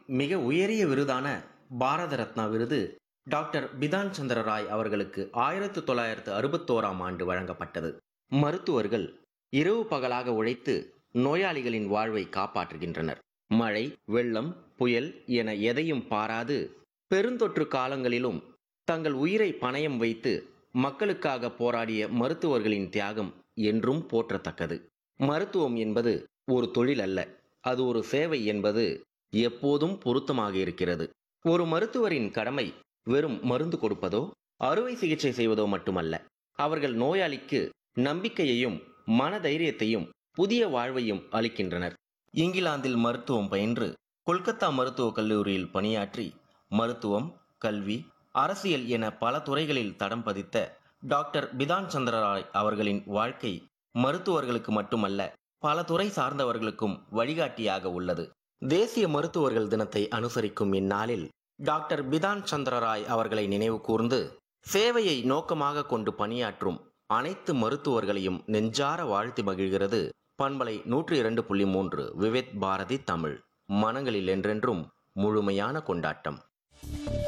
மிக உயரிய விருதான பாரத ரத்னா விருது டாக்டர் பிதான் சந்திர ராய் அவர்களுக்கு ஆயிரத்து தொள்ளாயிரத்து அறுபத்தோராம் ஆண்டு வழங்கப்பட்டது மருத்துவர்கள் இரவு பகலாக உழைத்து நோயாளிகளின் வாழ்வை காப்பாற்றுகின்றனர் மழை வெள்ளம் புயல் என எதையும் பாராது பெருந்தொற்று காலங்களிலும் தங்கள் உயிரை பணயம் வைத்து மக்களுக்காக போராடிய மருத்துவர்களின் தியாகம் என்றும் போற்றத்தக்கது மருத்துவம் என்பது ஒரு தொழில் அல்ல அது ஒரு சேவை என்பது எப்போதும் பொருத்தமாக இருக்கிறது ஒரு மருத்துவரின் கடமை வெறும் மருந்து கொடுப்பதோ அறுவை சிகிச்சை செய்வதோ மட்டுமல்ல அவர்கள் நோயாளிக்கு நம்பிக்கையையும் மனதைரியத்தையும் புதிய வாழ்வையும் அளிக்கின்றனர் இங்கிலாந்தில் மருத்துவம் பயின்று கொல்கத்தா மருத்துவக் கல்லூரியில் பணியாற்றி மருத்துவம் கல்வி அரசியல் என பல துறைகளில் தடம் பதித்த டாக்டர் பிதான் சந்திரராய் அவர்களின் வாழ்க்கை மருத்துவர்களுக்கு மட்டுமல்ல பல துறை சார்ந்தவர்களுக்கும் வழிகாட்டியாக உள்ளது தேசிய மருத்துவர்கள் தினத்தை அனுசரிக்கும் இந்நாளில் டாக்டர் பிதான் சந்திரராய் அவர்களை நினைவு கூர்ந்து சேவையை நோக்கமாக கொண்டு பணியாற்றும் அனைத்து மருத்துவர்களையும் நெஞ்சார வாழ்த்தி மகிழ்கிறது பண்பலை நூற்றி இரண்டு புள்ளி மூன்று விவேத் பாரதி தமிழ் மனங்களில் என்றென்றும் முழுமையான கொண்டாட்டம்